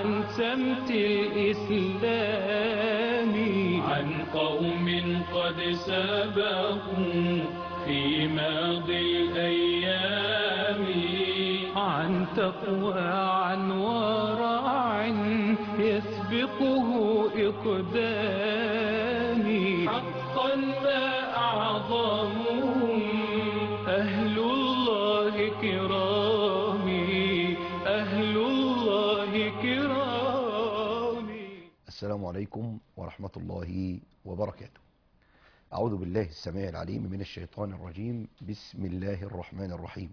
عن سمت الإسلام عن قوم قد سبقوا في ماضي الأيام عن تقوى عن ورع يسبقه إقدامي حقا ما أعظمهم أهل الله كرامي أهل الله كرامي السلام عليكم ورحمة الله وبركاته أعوذ بالله السميع العليم من الشيطان الرجيم بسم الله الرحمن الرحيم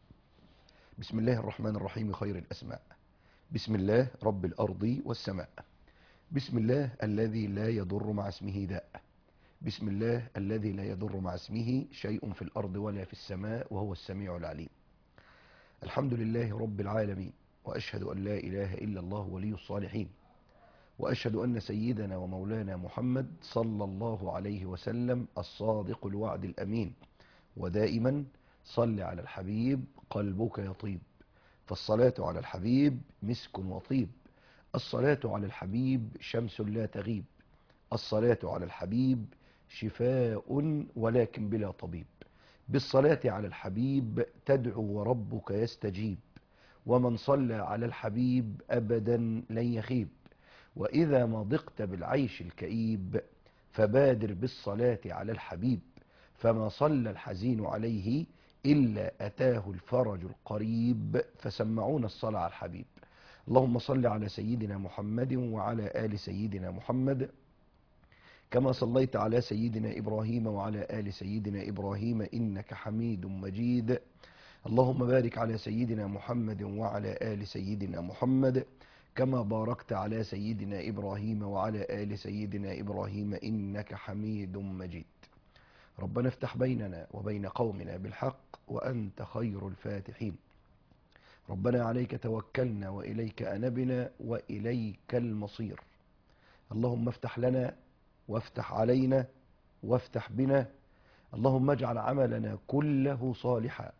بسم الله الرحمن الرحيم خير الأسماء بسم الله رب الأرض والسماء بسم الله الذي لا يضر مع اسمه داء بسم الله الذي لا يضر مع اسمه شيء في الأرض ولا في السماء وهو السميع العليم الحمد لله رب العالمين وأشهد أن لا إله إلا الله ولي الصالحين وأشهد أن سيدنا ومولانا محمد صلى الله عليه وسلم الصادق الوعد الأمين ودائما صل على الحبيب قلبك يطيب فالصلاة على الحبيب مسك وطيب الصلاة على الحبيب شمس لا تغيب الصلاة على الحبيب شفاء ولكن بلا طبيب بالصلاة على الحبيب تدعو وربك يستجيب ومن صلى على الحبيب أبدا لن يخيب وإذا ما ضقت بالعيش الكئيب فبادر بالصلاة على الحبيب فما صلى الحزين عليه إلا أتاه الفرج القريب فسمعون الصلاة على الحبيب اللهم صل على سيدنا محمد وعلى آل سيدنا محمد كما صليت على سيدنا إبراهيم وعلى آل سيدنا إبراهيم إنك حميد مجيد اللهم بارك على سيدنا محمد وعلى آل سيدنا محمد كما باركت على سيدنا إبراهيم وعلى آل سيدنا إبراهيم إنك حميد مجيد ربنا افتح بيننا وبين قومنا بالحق وأنت خير الفاتحين ربنا عليك توكلنا وإليك أنبنا وإليك المصير اللهم افتح لنا وافتح علينا وافتح بنا اللهم اجعل عملنا كله صالحا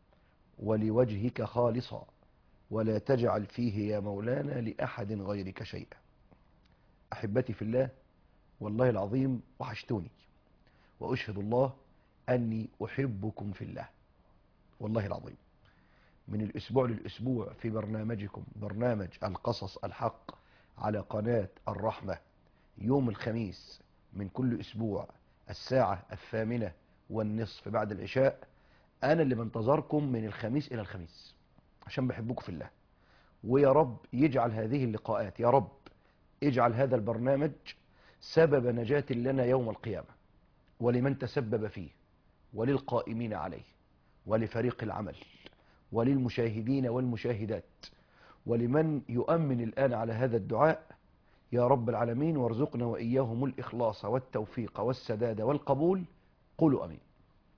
ولوجهك خالصا ولا تجعل فيه يا مولانا لأحد غيرك شيئا أحبتي في الله والله العظيم وحشتوني وأشهد الله أني أحبكم في الله والله العظيم من الأسبوع للأسبوع في برنامجكم برنامج القصص الحق على قناة الرحمة يوم الخميس من كل أسبوع الساعة الثامنة والنصف بعد العشاء أنا اللي بنتظركم من الخميس إلى الخميس عشان بحبكم في الله ويا رب يجعل هذه اللقاءات يا رب اجعل هذا البرنامج سبب نجاة لنا يوم القيامة ولمن تسبب فيه وللقائمين عليه ولفريق العمل وللمشاهدين والمشاهدات ولمن يؤمن الآن على هذا الدعاء يا رب العالمين وارزقنا وإياهم الإخلاص والتوفيق والسداد والقبول قولوا أمين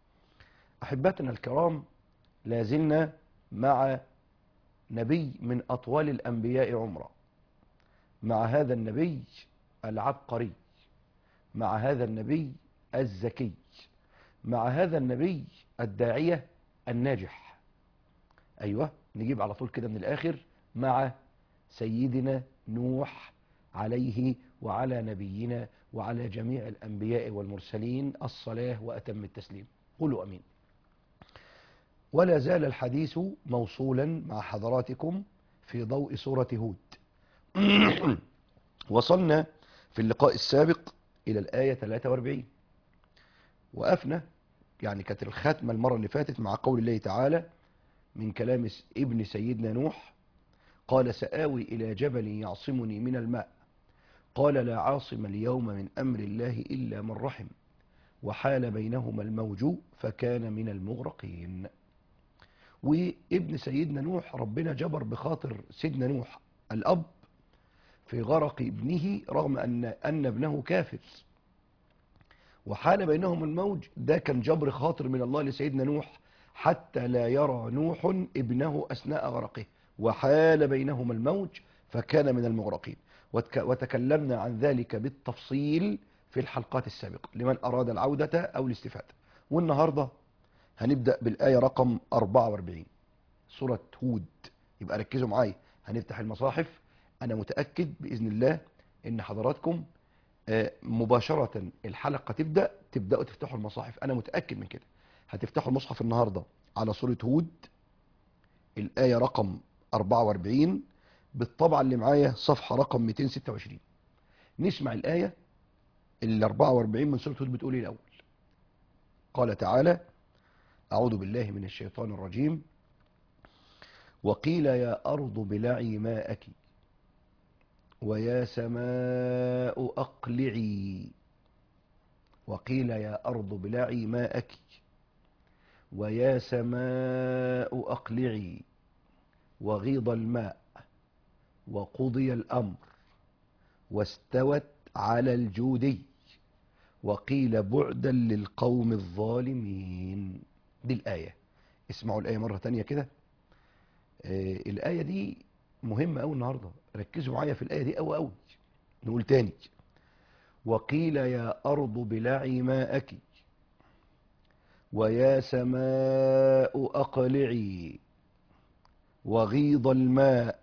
أحبتنا الكرام لازلنا مع نبي من أطوال الأنبياء عمرا مع هذا النبي العبقري مع هذا النبي الذكي مع هذا النبي الداعية الناجح أيوة نجيب على طول كده من الآخر مع سيدنا نوح عليه وعلى نبينا وعلى جميع الأنبياء والمرسلين الصلاة وأتم التسليم قولوا أمين ولا زال الحديث موصولا مع حضراتكم في ضوء سورة هود وصلنا في اللقاء السابق إلى الآية 43 وقفنا يعني كانت الختمة المرة اللي فاتت مع قول الله تعالى من كلام ابن سيدنا نوح قال سآوي إلى جبل يعصمني من الماء قال لا عاصم اليوم من أمر الله إلا من رحم وحال بينهما الموج فكان من المغرقين وابن سيدنا نوح ربنا جبر بخاطر سيدنا نوح الأب في غرق ابنه رغم أن, أن ابنه كافر وحال بينهم الموج ده كان جبر خاطر من الله لسيدنا نوح حتى لا يرى نوح ابنه أثناء غرقه وحال بينهما الموج فكان من المغرقين وتكلمنا عن ذلك بالتفصيل في الحلقات السابقة لمن أراد العودة أو الاستفادة والنهاردة هنبدأ بالآية رقم 44 سورة هود يبقى ركزوا معايا هنفتح المصاحف انا متاكد باذن الله ان حضراتكم آه، مباشره الحلقه تبدا تبداوا تفتحوا المصاحف انا متاكد من كده هتفتحوا المصحف النهارده على سوره هود الايه رقم 44 بالطبعه اللي معايا صفحه رقم 226 نسمع الايه ال 44 من سوره هود بتقول ايه الاول قال تعالى اعوذ بالله من الشيطان الرجيم وقيل يا أرض بلعي ماءك ويا سماء أقلعي وقيل يا أرض بلعي ماءك ويا سماء أقلعي وغيض الماء وقضي الأمر واستوت على الجودي وقيل بعدا للقوم الظالمين دي الآية اسمعوا الآية مرة تانية كده آه، الآية دي مهمة أوي النهاردة ركزوا معايا في الآية دي أوي أوي نقول تاني وقيل يا أرض بلعي ماءك ويا سماء أقلعي وغيض الماء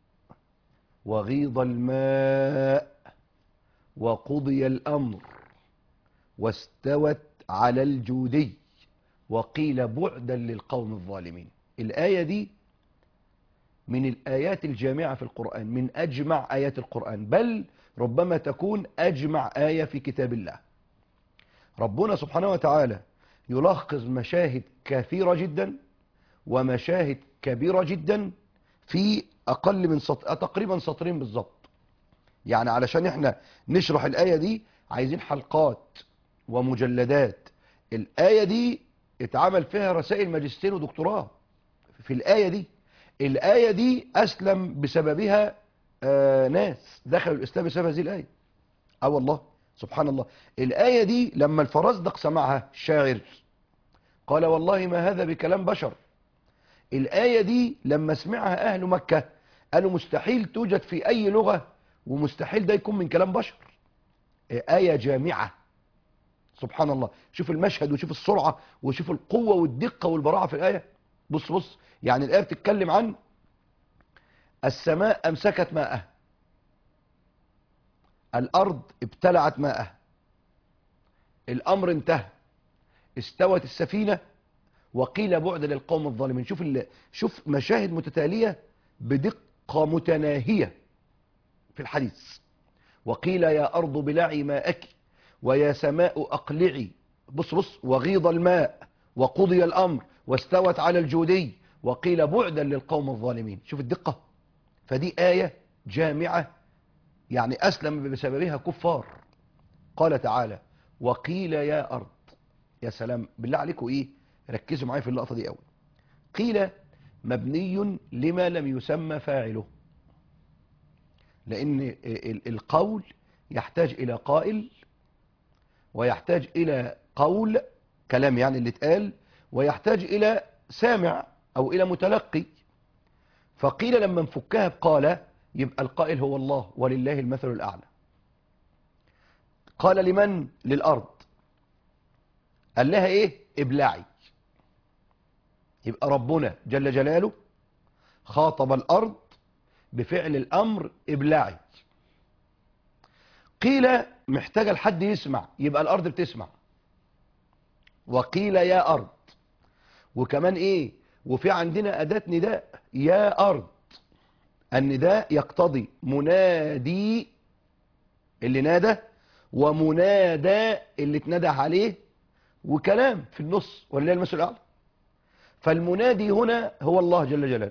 وغيض الماء وقضي الأمر واستوت على الجودي وقيل بعدا للقوم الظالمين الآية دي من الآيات الجامعة في القرآن من أجمع آيات القرآن بل ربما تكون أجمع آية في كتاب الله ربنا سبحانه وتعالى يلخص مشاهد كثيرة جدا ومشاهد كبيرة جدا في أقل من سطر تقريبا سطرين بالظبط يعني علشان احنا نشرح الآية دي عايزين حلقات ومجلدات الآية دي اتعمل فيها رسائل ماجستير ودكتوراه في الآية دي الآية دي أسلم بسببها آه ناس دخلوا الإسلام بسبب هذه الآية اه والله سبحان الله الآية دي لما الفرزدق سمعها الشاعر قال والله ما هذا بكلام بشر الآية دي لما سمعها أهل مكة قالوا مستحيل توجد في أي لغة ومستحيل ده يكون من كلام بشر آية جامعة سبحان الله شوف المشهد وشوف السرعة وشوف القوة والدقة والبراعة في الآية بص بص يعني الآية بتتكلم عن السماء أمسكت ماءها الأرض ابتلعت ماءها الأمر انتهى استوت السفينة وقيل بعد للقوم الظالمين شوف ال... شوف مشاهد متتالية بدقة متناهية في الحديث وقيل يا أرض بلعي ماءك ويا سماء أقلعي بص بص وغيض الماء وقضي الأمر واستوت على الجودي وقيل بعدا للقوم الظالمين شوف الدقة فدي آية جامعة يعني أسلم بسببها كفار قال تعالى وقيل يا أرض يا سلام بالله عليكم إيه ركزوا معايا في اللقطة دي قوي قيل مبني لما لم يسمى فاعله لأن ال- القول يحتاج إلى قائل ويحتاج إلى قول كلام يعني اللي اتقال ويحتاج إلى سامع أو إلى متلقي فقيل لما نفكها بقال يبقى القائل هو الله ولله المثل الأعلى قال لمن للأرض قال لها إيه ابلعي يبقى ربنا جل جلاله خاطب الأرض بفعل الأمر ابلعي قيل محتاجة لحد يسمع يبقى الأرض بتسمع وقيل يا أرض وكمان إيه وفي عندنا أداة نداء يا أرض النداء يقتضي منادي اللي نادى ومنادى اللي اتندى عليه وكلام في النص ولله المثل الأعلى فالمنادي هنا هو الله جل جلاله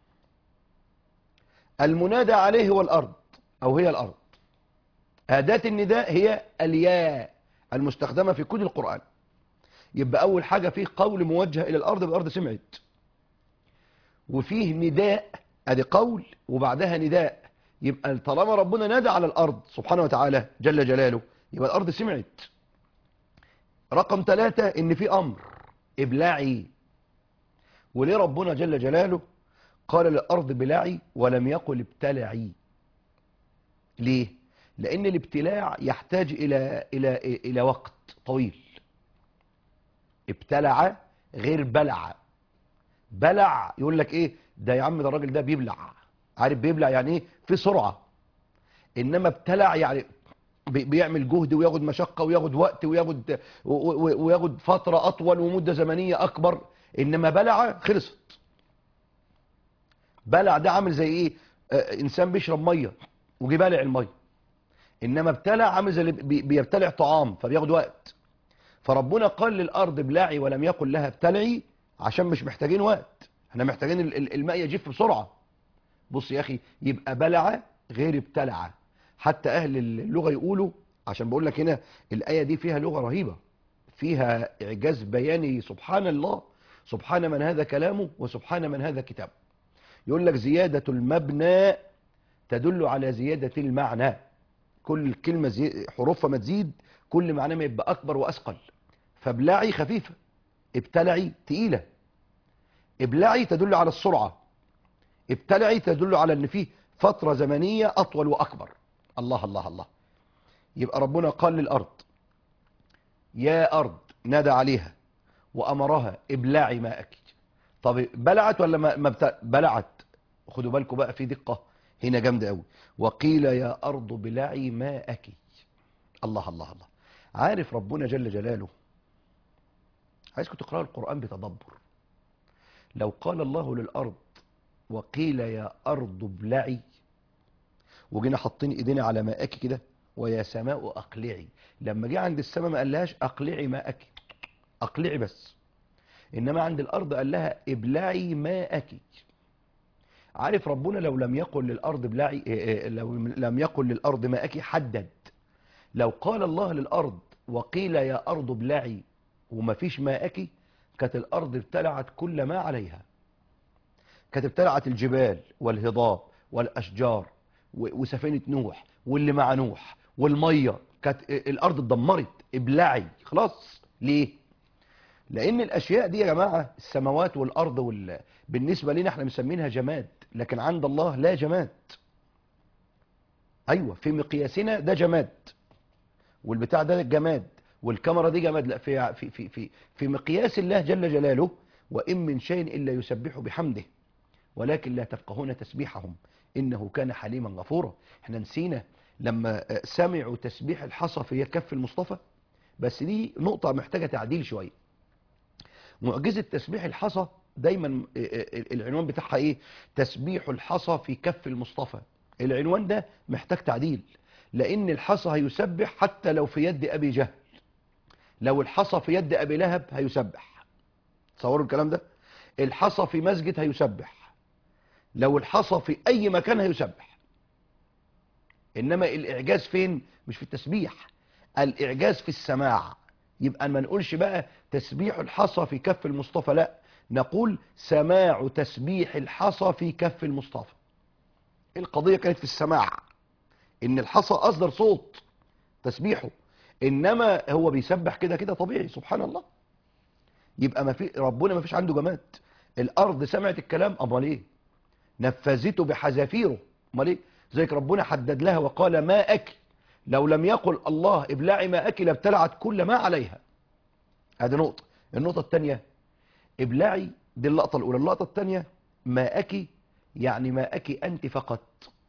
المنادى عليه هو الأرض أو هي الأرض أداة النداء هي الياء المستخدمة في كل القرآن يبقى أول حاجة فيه قول موجه إلى الأرض بالأرض سمعت وفيه نداء أدي قول وبعدها نداء يبقى طالما ربنا نادى على الأرض سبحانه وتعالى جل جلاله يبقى الأرض سمعت رقم ثلاثة إن في أمر إبلاعي وليه ربنا جل جلاله قال للأرض بلعي ولم يقل ابتلعي ليه لأن الابتلاع يحتاج إلى إلى إلى وقت طويل ابتلع غير بلع بلع يقول لك ايه ده يا عم ده الراجل ده بيبلع عارف بيبلع يعني ايه في سرعه انما ابتلع يعني بي- بيعمل جهد وياخد مشقه وياخد وقت وياخد و- و- وياخد فتره اطول ومده زمنيه اكبر انما بلع خلصت بلع ده عامل زي ايه آه انسان بيشرب ميه وجي بالع الميه انما ابتلع عامل زي اللي بي- بيبتلع طعام فبياخد وقت فربنا قال للارض ابلعي ولم يقل لها ابتلعي عشان مش محتاجين وقت احنا محتاجين ال- ال- الماء يجف بسرعه بص يا اخي يبقى بلع غير ابتلع حتى اهل اللغه يقولوا عشان بقول لك هنا الايه دي فيها لغه رهيبه فيها اعجاز بياني سبحان الله سبحان من هذا كلامه وسبحان من هذا كتابه يقول لك زياده المبنى تدل على زياده المعنى كل كلمه زي... حروفها ما تزيد كل معناه ما يبقى اكبر واثقل فابلعي خفيفه ابتلعي تقيله ابلعي تدل على السرعه ابتلعي تدل على ان فيه فتره زمنيه اطول واكبر الله الله الله يبقى ربنا قال للارض يا ارض نادى عليها وامرها ابلعي ماءك طب بلعت ولا ما ما بت... بلعت خدوا بالكم بقى في دقه هنا جامده قوي وقيل يا ارض بلعي ماءك الله الله الله عارف ربنا جل جلاله عايزكم تقرأوا القرآن بتدبر لو قال الله للأرض وقيل يا أرض ابلعي وجينا حاطين ايدينا على ماءك كده ويا سماء أقلعي لما جه عند السماء ما قالهاش أقلعي ماءك أقلعي بس إنما عند الأرض قال لها ابلعي ماءك عارف ربنا لو لم يقل للأرض ابلعي إيه إيه لو لم يقل للأرض ماءك حدد لو قال الله للأرض وقيل يا أرض ابلعي وما فيش ماءك كانت الأرض ابتلعت كل ما عليها كانت ابتلعت الجبال والهضاب والأشجار و- وسفينة نوح واللي مع نوح والمية كانت الأرض اتدمرت ابلعي خلاص ليه؟ لأن الأشياء دي يا جماعة السماوات والأرض وال... بالنسبة لنا احنا مسمينها جماد لكن عند الله لا جماد أيوة في مقياسنا ده جماد والبتاع ده جماد والكاميرا دي جماد لا في في في في في مقياس الله جل جلاله وان من شيء الا يسبح بحمده ولكن لا تفقهون تسبيحهم انه كان حليما غفورا احنا نسينا لما آه، سمعوا تسبيح الحصى في كف المصطفى بس دي نقطة محتاجة تعديل شوية معجزة تسبيح الحصى دايما آه، آه، العنوان بتاعها ايه تسبيح الحصى في كف المصطفى العنوان ده محتاج تعديل لان الحصى هيسبح حتى لو في يد ابي جهل لو الحصى في يد ابي لهب هيسبح تصوروا الكلام ده الحصى في مسجد هيسبح لو الحصى في اي مكان هيسبح انما الاعجاز فين مش في التسبيح الاعجاز في السماع يبقى ما نقولش بقى تسبيح الحصى في كف المصطفى لا نقول سماع تسبيح الحصى في كف المصطفى القضية كانت في السماع ان الحصى اصدر صوت تسبيحه انما هو بيسبح كده كده طبيعي سبحان الله يبقى ما في ربنا ما فيش عنده جماد الارض سمعت الكلام امال ايه نفذته بحذافيره امال ايه زيك ربنا حدد لها وقال ما اكل لو لم يقل الله ابلعي ما اكل ابتلعت كل ما عليها هذه نقطة النقطة الثانية ابلعي دي اللقطة الأولى اللقطة الثانية ماءك يعني ماءك أنت فقط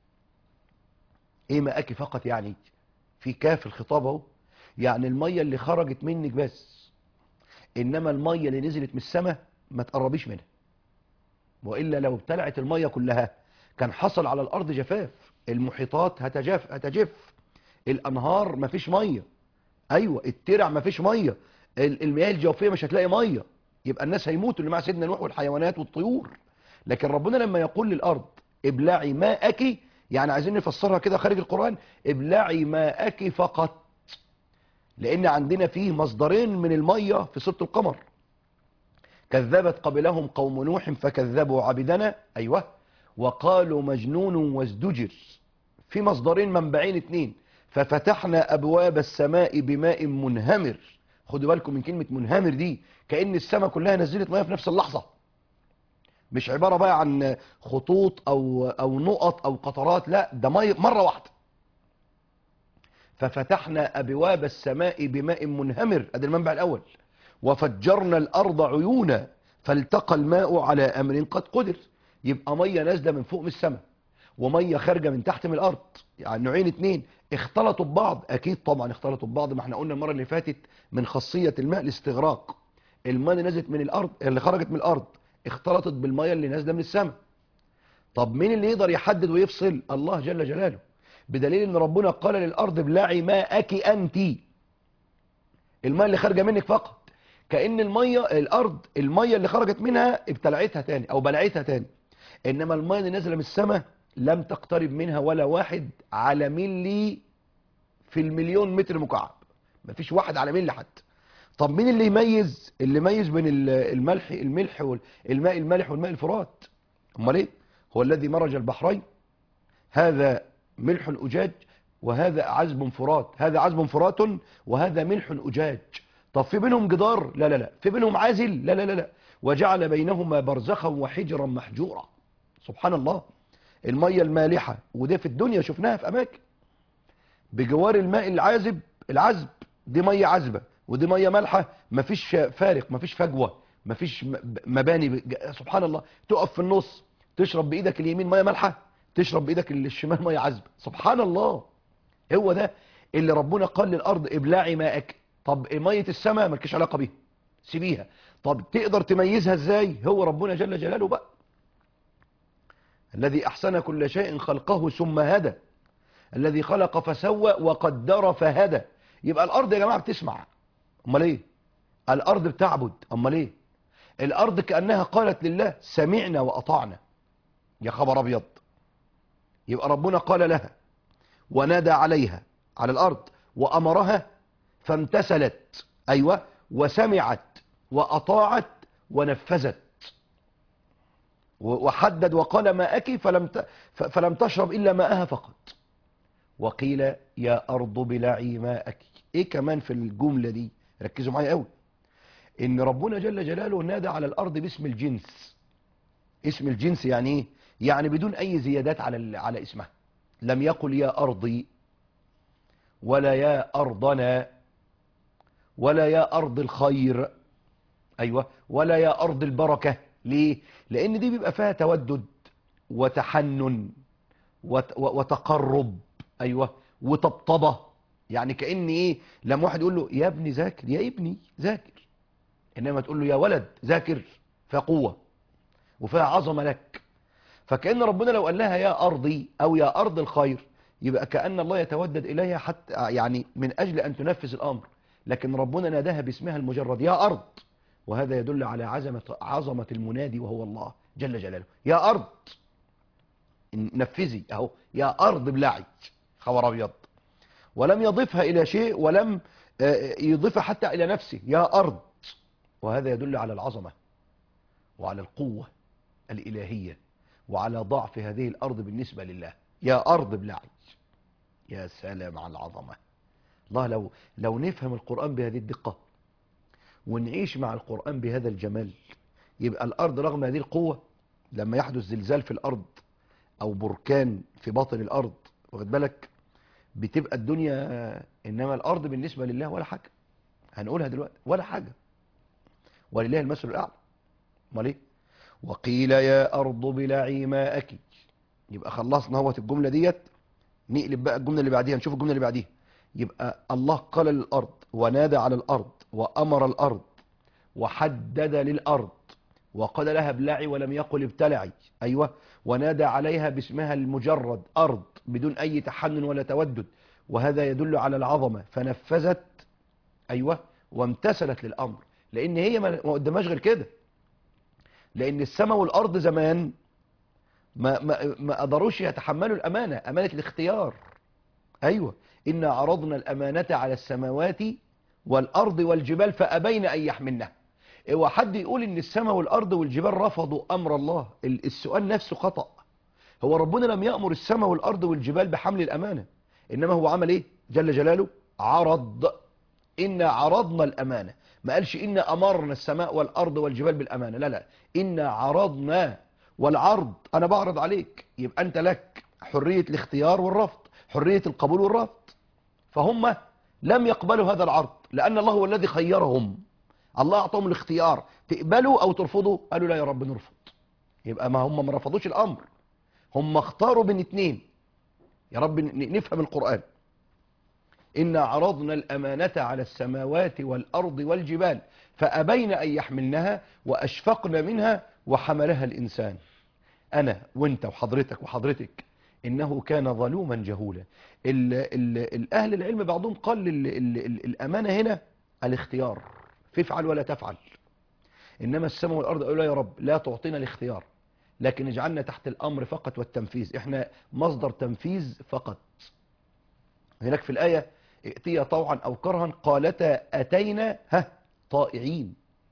إيه ماءك فقط يعني في كاف الخطاب اهو يعني المية اللي خرجت منك بس إنما المية اللي نزلت من السماء ما تقربيش منها وإلا لو ابتلعت المية كلها كان حصل على الأرض جفاف المحيطات هتجف هتجف الأنهار مفيش مية أيوة الترع مفيش مية ال- المياه الجوفية مش هتلاقي مية يبقى الناس هيموتوا اللي مع سيدنا نوح والحيوانات والطيور لكن ربنا لما يقول للأرض ابلعي ماءك يعني عايزين نفسرها كده خارج القرآن ابلعي ماءك فقط لأن عندنا فيه مصدرين من المية في سورة القمر كذبت قبلهم قوم نوح فكذبوا عبدنا أيوة وقالوا مجنون وازدجر في مصدرين منبعين اتنين ففتحنا أبواب السماء بماء منهمر خدوا بالكم من كلمة منهمر دي كأن السماء كلها نزلت مياه في نفس اللحظة مش عبارة بقى عن خطوط أو, أو نقط أو قطرات لا ده مية مرة واحدة ففتحنا أبواب السماء بماء منهمر ادي المنبع الأول وفجرنا الأرض عيونا فالتقى الماء على أمر قد قدر يبقى مية نازلة من فوق من السماء وميه خارجه من تحت من الارض يعني نوعين اتنين اختلطوا ببعض اكيد طبعا اختلطوا ببعض ما احنا قلنا المره اللي فاتت من خاصيه الماء الاستغراق الماء اللي نزلت من الارض اللي خرجت من الارض اختلطت بالميه اللي نازله من السماء طب مين اللي يقدر يحدد ويفصل الله جل جلاله بدليل ان ربنا قال للارض ابلعي ماءك انت الماء اللي خارجه منك فقط كأن المية الأرض المية اللي خرجت منها ابتلعتها تاني أو بلعتها تاني إنما المية اللي نازلة من السماء لم تقترب منها ولا واحد على ملي في المليون متر مكعب مفيش واحد على ملي حتى طب مين اللي يميز اللي يميز بين ال- الملح الملح والماء المالح والماء الفرات امال ايه هو الذي مرج البحرين هذا ملح أجاج وهذا عذب فرات هذا عذب فرات وهذا ملح أجاج طب في بينهم جدار لا لا لا في بينهم عازل لا لا لا لا وجعل بينهما برزخا وحجرا محجورا سبحان الله المية المالحة وده في الدنيا شفناها في أماكن بجوار الماء العازب العذب دي مية عذبة ودي مية مالحة مفيش فارق مفيش فجوة مفيش م- مباني بج- سبحان الله تقف في النص تشرب بإيدك اليمين مية مالحة تشرب بإيدك الشمال مية عذبة سبحان الله هو ده اللي ربنا قال للأرض ابلعي ماءك طب مية السماء مالكش علاقة بيها سيبيها طب تقدر تميزها ازاي هو ربنا جل جلاله بقى الذي أحسن كل شيء خلقه ثم هدى الذي خلق فسوى وقدر فهدى يبقى الأرض يا جماعة بتسمع أمال إيه الأرض بتعبد أمال إيه الأرض كأنها قالت لله سمعنا وأطعنا يا خبر أبيض يبقى ربنا قال لها ونادى عليها على الأرض وأمرها فامتثلت أيوة وسمعت وأطاعت ونفذت و- وحدد وقال ماءك فلم ت- ف- فلم تشرب إلا ماءها فقط وقيل يا أرض بلعي ماءك إيه كمان في الجملة دي ركزوا معايا قوي إن ربنا جل جلاله نادى على الأرض باسم الجنس اسم الجنس يعني إيه؟ يعني بدون أي زيادات على ال- على اسمها لم يقل يا أرضي ولا يا أرضنا ولا يا أرض الخير أيوة ولا يا أرض البركة ليه؟ لأن دي بيبقى فيها تودد وتحنن وت- و- وتقرب أيوة وطبطبة يعني كأن إيه لما واحد يقول له يا ابني ذاكر يا ابني ذاكر إنما تقول له يا ولد ذاكر فيها قوة وفيها عظمة لك فكأن ربنا لو قال لها يا أرضي أو يا أرض الخير يبقى كأن الله يتودد إليها حتى يعني من أجل أن تنفذ الأمر لكن ربنا ناداها باسمها المجرد يا أرض وهذا يدل على عظمة عظمة المنادي وهو الله جل جلاله يا أرض نفذي أهو يا أرض بلعي خبر أبيض ولم يضيفها إلى شيء ولم آه، يضيفها حتى إلى نفسه يا أرض وهذا يدل على العظمة وعلى القوة الإلهية وعلى ضعف هذه الأرض بالنسبة لله يا أرض بلعي يا سلام على العظمة الله لو لو نفهم القرآن بهذه الدقة ونعيش مع القرآن بهذا الجمال يبقى الأرض رغم هذه القوة لما يحدث زلزال في الأرض أو بركان في باطن الأرض واخد بالك بتبقى الدنيا إنما الأرض بالنسبة لله ولا حاجة هنقولها دلوقتي ولا حاجة ولله المثل الأعلى امال ايه وقيل يا أرض بلعي ماءك يبقى خلصنا اهوت الجملة ديت نقلب بقى الجملة اللي بعديها نشوف الجملة اللي بعديها يبقى الله قال للأرض ونادى على الأرض وأمر الأرض وحدد للأرض وقال لها ابلعي ولم يقل ابتلعي أيوة ونادى عليها باسمها المجرد أرض بدون أي تحنن ولا تودد وهذا يدل على العظمة فنفذت أيوة وامتثلت للأمر لأن هي ما ما قدامهاش غير كده لأن السماء والأرض زمان ما, ما, ما قدروش يتحملوا الأمانة أمانة الاختيار أيوة إنا عرضنا الأمانة على السماوات والأرض والجبال فأبين أن يحملنها هو حد يقول إن السماء والأرض والجبال رفضوا أمر الله ال- السؤال نفسه خطأ هو ربنا لم يأمر السماء والأرض والجبال بحمل الأمانة إنما هو عمل إيه جل جلاله عرض إنا عرضنا الأمانة ما قالش إنا أمرنا السماء والأرض والجبال بالأمانة لا لا إنا عرضنا والعرض أنا بعرض عليك يبقى أنت لك حرية الاختيار والرفض حرية القبول والرفض فهم لم يقبلوا هذا العرض لأن الله هو الذي خيرهم الله أعطاهم الاختيار تقبلوا أو ترفضوا قالوا لا يا رب نرفض يبقى ما هم ما رفضوش الأمر هم اختاروا بين اتنين يا رب ن- نفهم القرآن إنا عرضنا الأمانة على السماوات والأرض والجبال فأبين أن يحملنها وأشفقن منها وحملها الإنسان أنا وأنت وحضرتك وحضرتك إنه كان ظلوما جهولا ال ال الأهل العلم بعضهم قال ال ال ال الأمانة هنا الاختيار فافعل ولا تفعل إنما السماء والأرض قالوا لا يا رب لا تعطينا الاختيار لكن اجعلنا تحت الأمر فقط والتنفيذ إحنا مصدر تنفيذ فقط هناك في الآية ائتيا طوعا أو كرها قالتا أتينا ها طائعين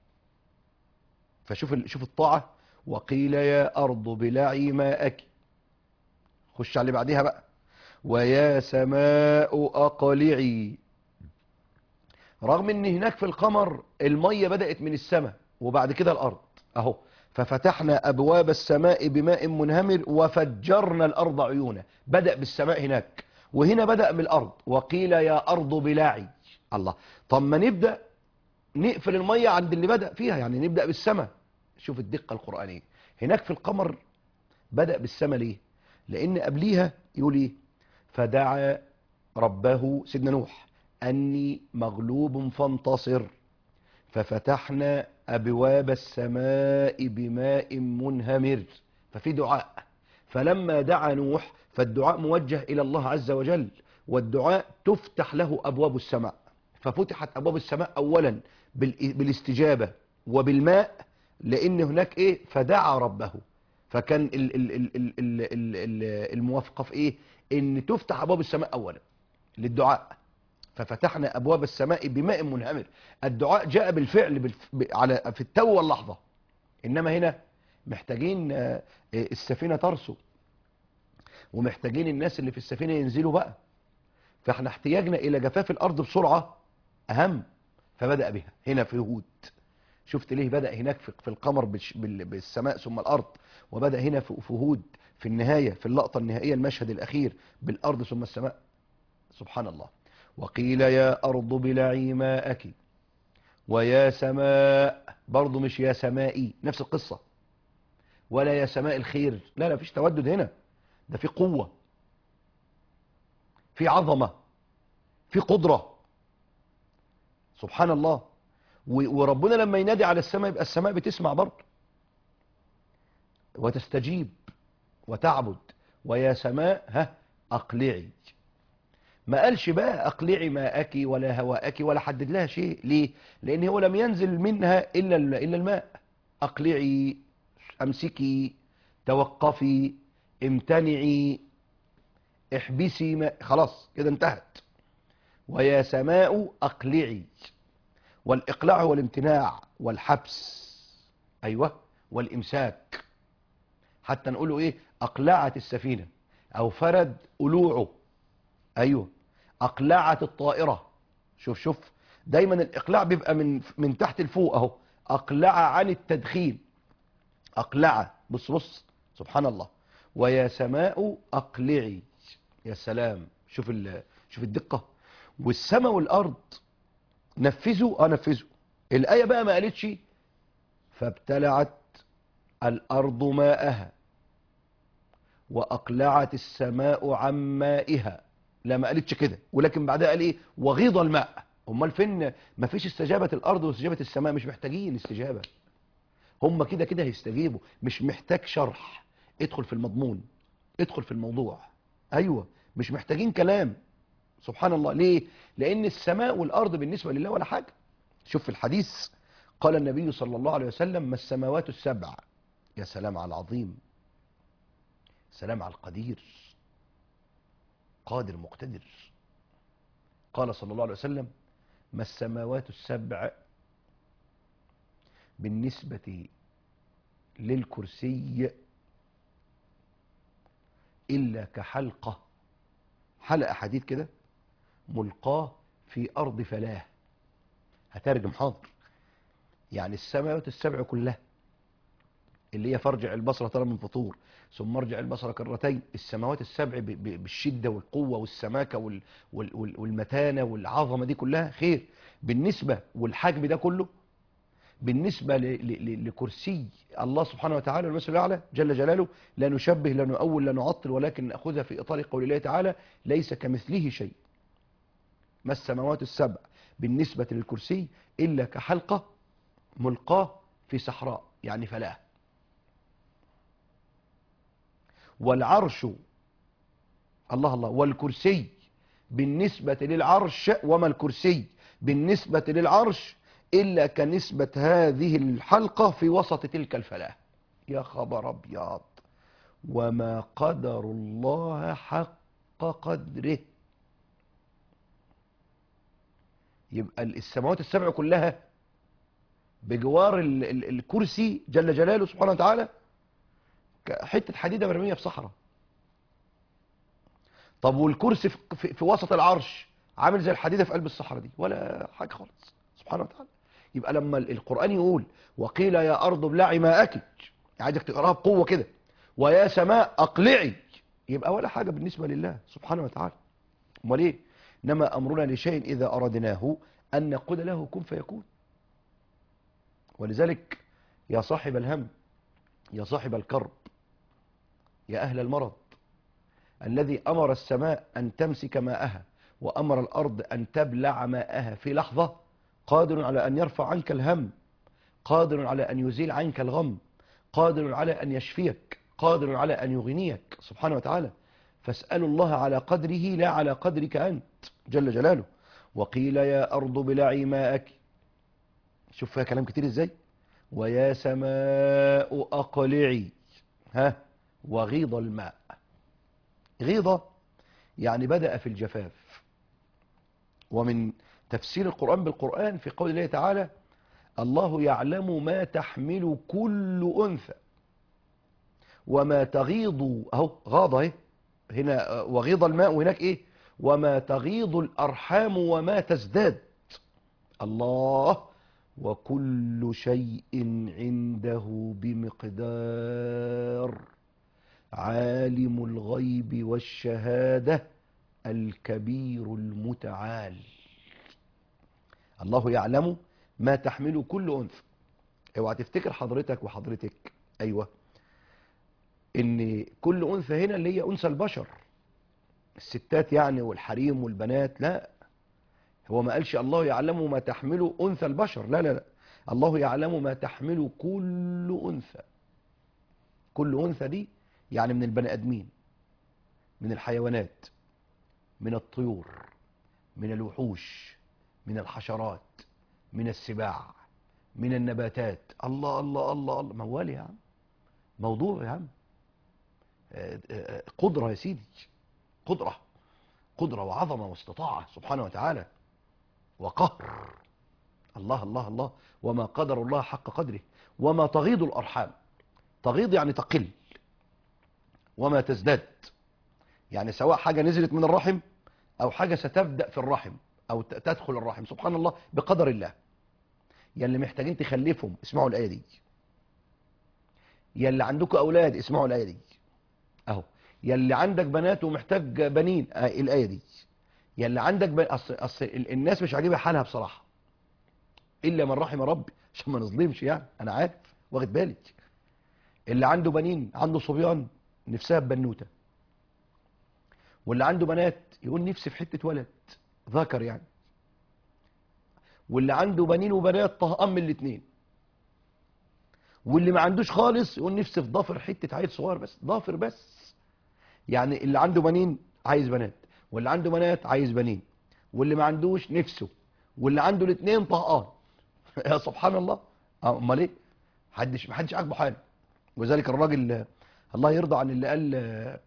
فشوف ال- شوف الطاعة وقيل يا أرض بلعي ماءك خش على اللي بعديها بقى ويا سماء أقلعي رغم ان هناك في القمر المية بدأت من السماء وبعد كده الأرض أهو ففتحنا أبواب السماء بماء منهمر وفجرنا الأرض عيونا بدأ بالسماء هناك وهنا بدأ بالأرض وقيل يا أرض بلاعي الله طب ما نبدأ نقفل المية عند اللي بدأ فيها يعني نبدأ بالسماء شوف الدقة القرآنية هناك في القمر بدأ بالسماء ليه لأن قبليها يقول ايه فدعا ربه سيدنا نوح أني مغلوب فانتصر ففتحنا أبواب السماء بماء منهمر ففي دعاء فلما دعا نوح فالدعاء موجه إلى الله عز وجل والدعاء تفتح له أبواب السماء ففتحت أبواب السماء أولا بال- بالاستجابة وبالماء لأن هناك إيه فدعا ربه فكان ال- ال- ال- ال- ال- ال- ال- الموافقة في إيه إن تفتح أبواب السماء أولا للدعاء ففتحنا أبواب السماء بماء منهمر الدعاء جاء بالفعل بالف... ب- على في التو واللحظة إنما هنا محتاجين آه، آه، السفينة ترسو ومحتاجين الناس اللي في السفينة ينزلوا بقى فاحنا احتياجنا إلى جفاف الأرض بسرعة أهم فبدأ بها هنا في هود شفت ليه بدأ هناك في في القمر بالش- بال- بالسماء ثم الأرض وبدأ هنا في في هود في النهاية في اللقطة النهائية المشهد الأخير بالأرض ثم السماء سبحان الله وقيل يا أرض بلعي ماءك ويا سماء برضو مش يا سمائي نفس القصة ولا يا سماء الخير لا لا فيش تودد هنا ده في قوة في عظمة في قدرة سبحان الله و- وربنا لما ينادي على السماء يبقى السماء بتسمع برضه وتستجيب وتعبد ويا سماء ها أقلعي ما قالش بقى أقلعي ماءك ولا هواءك ولا حدد لها شيء ليه لأن هو لم ينزل منها إلا ال- إلا الماء أقلعي أمسكي توقفي امتنعي احبسي ما خلاص كده انتهت ويا سماء أقلعي والإقلاع هو الامتناع والحبس أيوة والإمساك حتى نقوله إيه أقلعت السفينة أو فرد ألوعه أيوة أقلعت الطائرة شوف شوف دايما الإقلاع بيبقى من من تحت لفوق أهو أقلع عن التدخين أقلع بص بص سبحان الله ويا سماء أقلعي يا سلام شوف ال... شوف الدقة والسماء والأرض نفذوا اه نفذوا الآية بقى ما قالتش فابتلعت الأرض ماءها وأقلعت السماء عن مائها لا ما قالتش كده ولكن بعدها قال ايه وغيض الماء امال فين ما فيش استجابة الأرض واستجابة السماء مش محتاجين استجابة هم كده كده هيستجيبوا مش محتاج شرح ادخل في المضمون ادخل في الموضوع ايوه مش محتاجين كلام سبحان الله ليه لان السماء والارض بالنسبه لله ولا حاجه شوف في الحديث قال النبي صلى الله عليه وسلم ما السماوات السبع يا سلام على العظيم سلام على القدير قادر مقتدر قال صلى الله عليه وسلم ما السماوات السبع بالنسبة للكرسي إلا كحلقة حلقة حديد كده ملقاه في أرض فلاه هترجم حاضر يعني السماوات السبع كلها اللي هي فارجع البصر ترى من فطور ثم ارجع البصر كرتين السماوات السبع ب- ب- بالشدة والقوة والسماكة وال- وال- وال- والمتانة والعظمة دي كلها خير بالنسبة والحجم ده كله بالنسبة ل- ل- ل- لكرسي الله سبحانه وتعالى والمثل الأعلى جل جلاله لا نشبه لا نؤول لا نعطل ولكن نأخذها في إطار قول الله تعالى ليس كمثله شيء ما السماوات السبع بالنسبة للكرسي إلا كحلقة ملقاة في صحراء يعني فلاة والعرش الله الله والكرسي بالنسبة للعرش وما الكرسي بالنسبة للعرش إلا كنسبة هذه الحلقة في وسط تلك الفلاة يا خبر أبيض وما قدر الله حق قدره يبقى السماوات السبع كلها بجوار ال ال الكرسي جل جلاله سبحانه وتعالى حتة حديدة مرمية في صحراء طب والكرسي في, في, في وسط العرش عامل زي الحديدة في قلب الصحراء دي ولا حاجة خالص سبحانه وتعالى يبقى لما القرآن يقول وقيل يا أرض ابلعي ماءك عايزك تقراها بقوة كده ويا سماء أقلعي يبقى ولا حاجة بالنسبة لله سبحانه وتعالى امال ايه انما امرنا لشيء اذا اردناه ان نقول له كن فيكون ولذلك يا صاحب الهم يا صاحب الكرب يا اهل المرض الذي امر السماء ان تمسك ماءها وامر الارض ان تبلع ماءها في لحظه قادر على ان يرفع عنك الهم قادر على ان يزيل عنك الغم قادر على ان يشفيك قادر على ان يغنيك سبحانه وتعالى فاسألوا الله على قدره لا على قدرك أنت جل جلاله وقيل يا أرض بلعي ماءك شوف فيها كلام كتير ازاي ويا سماء أقلعي ها وغيض الماء غيضة يعني بدأ في الجفاف ومن تفسير القرآن بالقرآن في قول الله تعالى الله يعلم ما تحمل كل أنثى وما تغيض أهو غاضة اهي هنا وغيض الماء وهناك ايه وما تغيض الارحام وما تزداد الله وكل شيء عنده بمقدار عالم الغيب والشهادة الكبير المتعال الله يعلم ما تحمل كل أنثى اوعى تفتكر حضرتك وحضرتك ايوه ان كل انثى هنا اللي هي انثى البشر الستات يعني والحريم والبنات لا هو ما قالش الله يعلم ما تحمل انثى البشر لا لا لا الله يعلم ما تحمل كل انثى كل انثى دي يعني من البني ادمين من الحيوانات من الطيور من الوحوش من الحشرات من السباع من النباتات الله الله الله الله موال يا عم موضوع يا عم قدرة يا سيدي قدرة قدرة وعظمة واستطاعة سبحانه وتعالى وقهر الله الله الله وما قدر الله حق قدره وما تغيض الأرحام تغيض يعني تقل وما تزداد يعني سواء حاجة نزلت من الرحم أو حاجة ستبدأ في الرحم أو تدخل الرحم سبحان الله بقدر الله يلي محتاجين تخلفهم اسمعوا الآية دي يلي عندكم أولاد اسمعوا الآية دي اهو يلي عندك بنات ومحتاج بنين آه الايه دي يلي عندك بن... اصل اصل الناس مش عاجبها حالها بصراحه الا من رحم ربي عشان ما نظلمش يعني انا عارف واخد بالي اللي عنده بنين عنده صبيان نفسها ببنوته واللي عنده بنات يقول نفسي في حته ولد ذكر يعني واللي عنده بنين وبنات طهقان من الاثنين واللي ما عندوش خالص يقول نفسي في ضافر حته عيل صغير بس ضافر بس يعني اللي عنده بنين عايز بنات واللي عنده بنات عايز بنين واللي ما عندوش نفسه واللي عنده الاثنين طهقان يا سبحان الله امال ايه محدش محدش عاجبه حاله وذلك الراجل الله يرضى عن اللي قال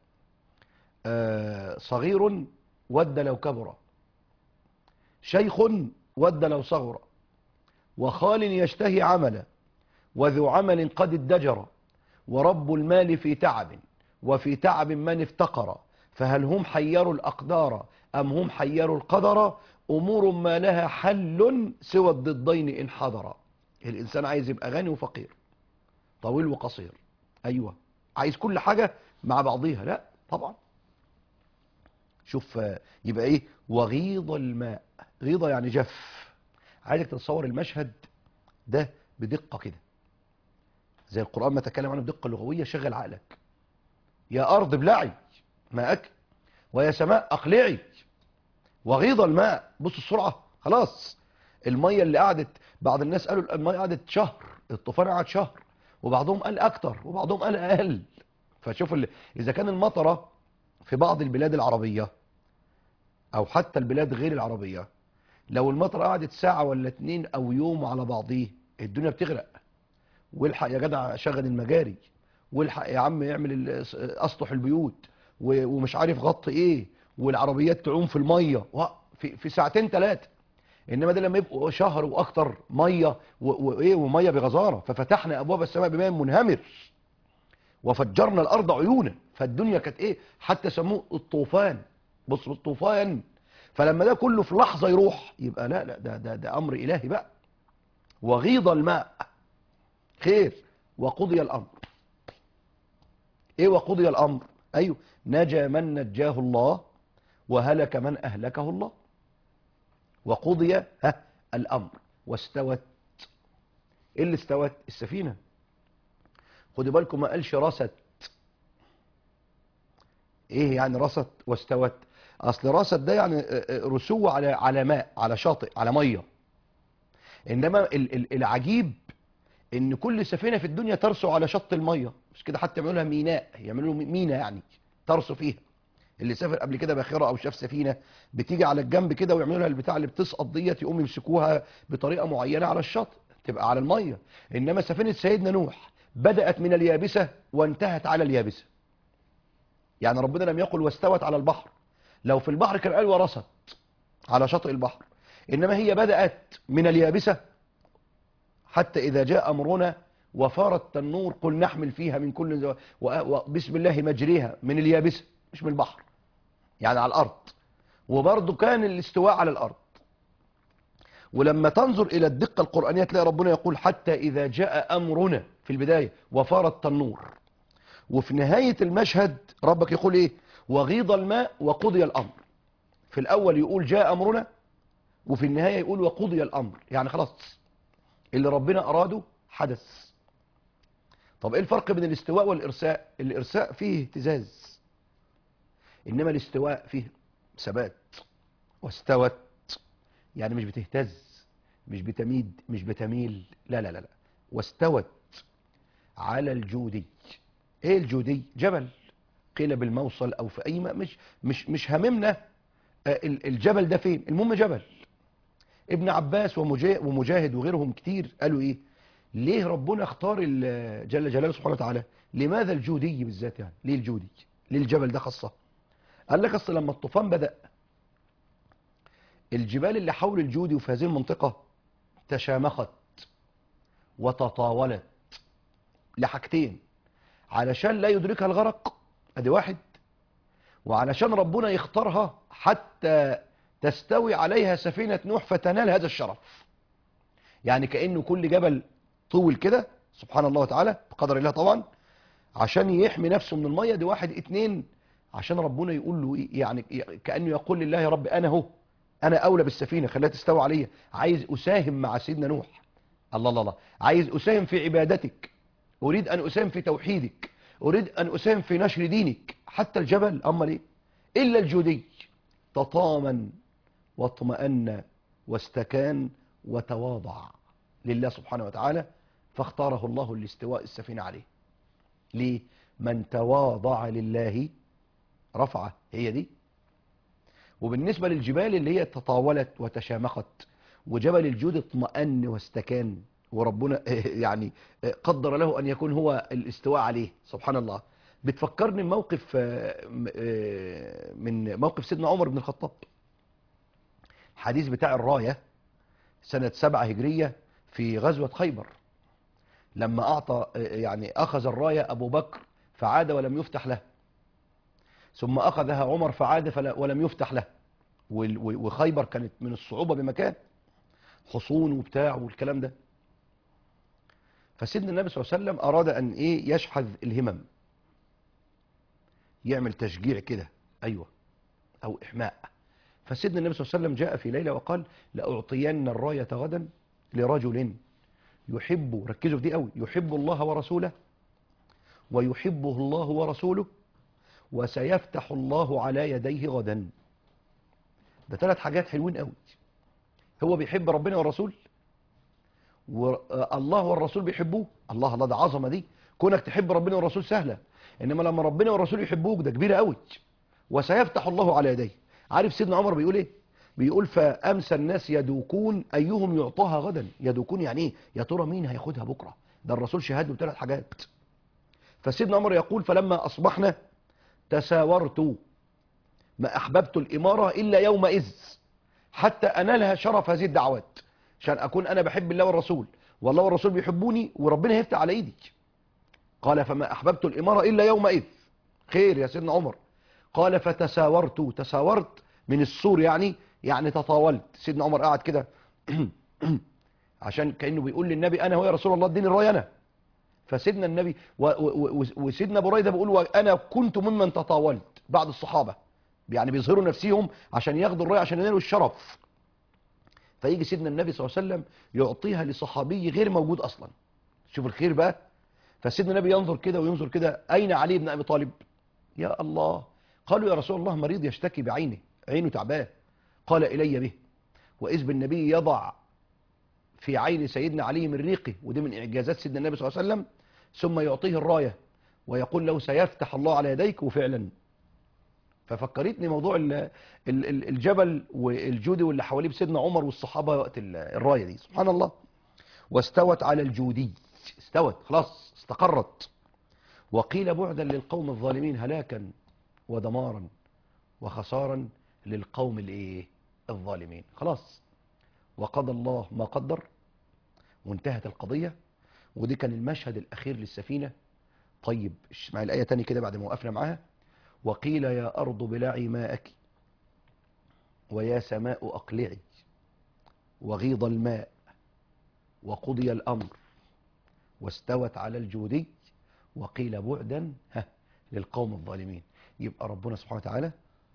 آه صغير ود لو كبر شيخ ود لو صغر وخال يشتهي عملا وذو عمل قد ادجر ورب المال في تعب وفي تعب من افتقر فهل هم حيروا الأقدار أم هم حيروا القدر أمور ما لها حل سوى الضدين إن حضر الإنسان عايز يبقى غني وفقير طويل وقصير أيوة عايز كل حاجة مع بعضيها لا طبعا شوف يبقى ايه وغيض الماء غيضة يعني جف عايزك تتصور المشهد ده بدقة كده زي القرآن ما تكلم عنه بدقة لغوية شغل عقلك يا أرض ابلعي ماءك ويا سماء أقلعي وغيض الماء بص السرعة خلاص المية اللي قعدت بعض الناس قالوا المية قعدت شهر الطوفان قعد شهر وبعضهم قال أكتر وبعضهم قال أقل فشوف اللي إذا كان المطرة في بعض البلاد العربية أو حتى البلاد غير العربية لو المطر قعدت ساعة ولا اتنين أو يوم على بعضيه الدنيا بتغرق والحق يا جدع شغل المجاري والحق يا عم يعمل ال- اسطح البيوت و- ومش عارف غط ايه والعربيات تعوم في الميه و- في في ساعتين ثلاثه انما ده لما يبقوا شهر واكتر ميه و- وايه وميه بغزاره ففتحنا ابواب السماء بماء منهمر وفجرنا الارض عيونا فالدنيا كانت ايه حتى سموه الطوفان بص الطوفان فلما ده كله في لحظه يروح يبقى لا لا ده ده, ده امر الهي بقى وغيض الماء خير وقضي الامر ايه وقضي الامر ايوه نجا من نجاه الله وهلك من اهلكه الله وقضي ها الامر واستوت ايه اللي استوت السفينه خدوا بالكم ما قالش رست ايه يعني رست واستوت اصل رست ده يعني آه، آه، رسو على على ماء على شاطئ على ميه انما ال- ال- العجيب ان كل سفينه في الدنيا ترسو على شط الميه مش كده حتى يعملوا لها ميناء يعملوا له مينا يعني ترسو فيها اللي سافر قبل كده باخره او شاف سفينه بتيجي على الجنب كده ويعملوا لها البتاع اللي بتسقط ديت يقوم يمسكوها بطريقه معينه على الشط تبقى على الميه انما سفينه سيدنا نوح بدات من اليابسه وانتهت على اليابسه يعني ربنا لم يقل واستوت على البحر لو في البحر كان قال ورست على شاطئ البحر انما هي بدات من اليابسه حتى إذا جاء أمرنا وفار التنور قل نحمل فيها من كل زو... و... وبسم الله مجريها من اليابسة مش من البحر يعني على الأرض وبرضه كان الاستواء على الأرض ولما تنظر إلى الدقة القرآنية تلاقي ربنا يقول حتى إذا جاء أمرنا في البداية وفار التنور وفي نهاية المشهد ربك يقول إيه وغيض الماء وقضي الأمر في الأول يقول جاء أمرنا وفي النهاية يقول وقضي الأمر يعني خلاص اللي ربنا أراده حدث طب ايه الفرق بين الاستواء والإرساء الإرساء فيه اهتزاز إنما الاستواء فيه ثبات واستوت يعني مش بتهتز مش بتميد مش بتميل لا لا لا لا واستوت على الجودي ايه الجودي جبل قيل بالموصل او في اي ما مش مش مش هممنا آه، ال- الجبل ده فين المهم جبل ابن عباس ومجا- ومجاهد وغيرهم كتير قالوا ايه ليه ربنا اختار ال- جل جلاله سبحانه وتعالى لماذا الجودي بالذات يعني ليه الجودي ليه الجبل ده خاصة قال لك اصل لما الطوفان بدأ الجبال اللي حول الجودي وفي هذه المنطقة تشامخت وتطاولت لحاجتين علشان لا يدركها الغرق ادي واحد وعلشان ربنا يختارها حتى تستوي عليها سفينة نوح فتنال هذا الشرف يعني كأنه كل جبل طول كده سبحان الله وتعالى بقدر الله طبعا عشان يحمي نفسه من المية دي واحد اتنين عشان ربنا يقول له إيه؟ يعني كأنه يقول لله يا رب أنا هو أنا أولى بالسفينة خليها تستوي عليا عايز أساهم مع سيدنا نوح الله الله الله عايز أساهم في عبادتك أريد أن أساهم في توحيدك أريد أن أساهم في نشر دينك حتى الجبل أمال إيه إلا الجودي تطامن واطمأن واستكان وتواضع لله سبحانه وتعالى فاختاره الله لاستواء السفينة عليه ليه من تواضع لله رفعه هي دي وبالنسبة للجبال اللي هي تطاولت وتشامخت وجبل الجود اطمأن واستكان وربنا يعني قدر له أن يكون هو الاستواء عليه سبحان الله بتفكرني بموقف من موقف سيدنا عمر بن الخطاب الحديث بتاع الراية سنة سبعة هجرية في غزوة خيبر لما أعطى يعني أخذ الراية أبو بكر فعاد ولم يفتح له ثم أخذها عمر فعاد فلا ولم يفتح له وخيبر كانت من الصعوبة بمكان حصون وبتاع والكلام ده فسيدنا النبي صلى الله عليه وسلم أراد أن إيه يشحذ الهمم يعمل تشجيع كده أيوة أو إحماء فسيدنا النبي صلى الله عليه وسلم جاء في ليلة وقال لأعطين الراية غدا لرجل يحب ركزوا في دي قوي يحب الله ورسوله ويحبه الله ورسوله وسيفتح الله على يديه غدا ده ثلاث حاجات حلوين قوي هو بيحب ربنا والرسول والله والرسول بيحبوه الله الله ده عظمه دي كونك تحب ربنا والرسول سهله انما لما ربنا والرسول يحبوك ده كبيره قوي وسيفتح الله على يديه عارف سيدنا عمر بيقول ايه بيقول فامسى الناس يدوكون ايهم يعطاها غدا يدوكون يعني ايه يا ترى مين هياخدها بكره ده الرسول شهد له ثلاث حاجات فسيدنا عمر يقول فلما اصبحنا تساورت ما احببت الاماره الا يومئذ حتى انالها شرف هذه الدعوات عشان اكون انا بحب الله والرسول والله والرسول بيحبوني وربنا هيفتح على ايدي قال فما احببت الاماره الا يومئذ خير يا سيدنا عمر قال فتساورت تساورت من السور يعني يعني تطاولت سيدنا عمر قاعد كده عشان كانه بيقول للنبي انا هو يا رسول الله اديني الرايه انا فسيدنا النبي و- و- و- وسيدنا بريده بيقول وانا كنت ممن تطاولت بعد الصحابه يعني بيظهروا نفسهم عشان ياخدوا الرايه عشان ينالوا الشرف فيجي سيدنا النبي صلى الله عليه وسلم يعطيها لصحابي غير موجود اصلا شوف الخير بقى فسيدنا النبي ينظر كده وينظر كده اين علي بن ابي طالب يا الله قالوا يا رسول الله مريض يشتكي بعينه عينه تعباه قال الي به واذ بالنبي يضع في عين سيدنا علي من ريقه ودي من اعجازات سيدنا النبي صلى الله عليه وسلم ثم يعطيه الرايه ويقول له سيفتح الله على يديك وفعلا ففكرتني موضوع ال- ال- ال- الجبل والجودي واللي حواليه بسيدنا عمر والصحابه وقت ال- الرايه دي سبحان الله واستوت على الجودي استوت خلاص استقرت وقيل بعدا للقوم الظالمين هلاكا ودمارا وخسارا للقوم الايه الظالمين خلاص وقضى الله ما قدر وانتهت القضية ودي كان المشهد الأخير للسفينة طيب اسمع الآية تاني كده بعد ما وقفنا معاها وقيل يا أرض بلعي ماءك ويا سماء أقلعي وغيض الماء وقضي الأمر واستوت على الجودي وقيل بعدا ها للقوم الظالمين يبقى ربنا سبحانه وتعالى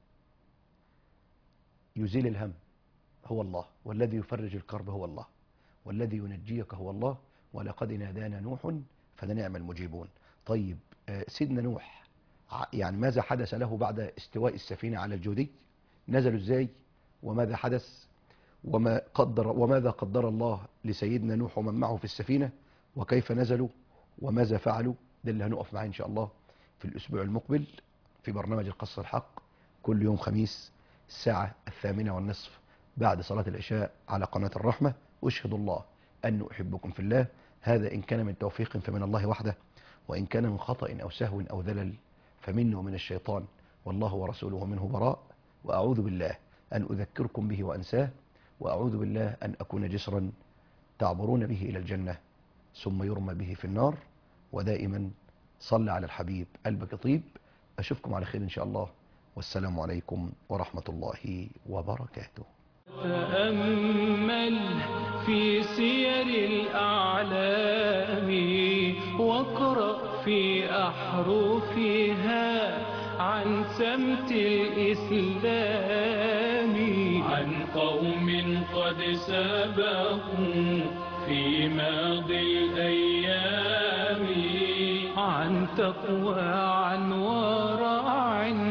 يزيل الهم هو الله والذي يفرج الكرب هو الله والذي ينجيك هو الله ولقد نادانا نوح فلنعم المجيبون طيب آه، سيدنا نوح ع- يعني ماذا حدث له بعد استواء السفينة على الجودي نزلوا ازاي وماذا حدث وما قدر وماذا قدر الله لسيدنا نوح ومن معه في السفينة وكيف نزلوا وماذا فعلوا ده اللي هنقف معاه ان شاء الله في الاسبوع المقبل في برنامج القصة الحق كل يوم خميس الساعة الثامنة والنصف بعد صلاة العشاء على قناة الرحمة أشهد الله أن أحبكم في الله هذا إن كان من توفيق فمن الله وحده وإن كان من خطأ أو سهو أو ذلل فمنه ومن الشيطان والله ورسوله منه براء وأعوذ بالله أن أذكركم به وأنساه وأعوذ بالله أن أكون جسرا تعبرون به إلى الجنة ثم يرمى به في النار ودائما صل على الحبيب قلبك طيب أشوفكم على خير إن شاء الله والسلام عليكم ورحمة الله وبركاته تأمل في سير الأعلام واقرأ في أحرفها عن سمت الإسلام عن قوم قد سبقوا في ماضي الأيام عن تقوى عن ورع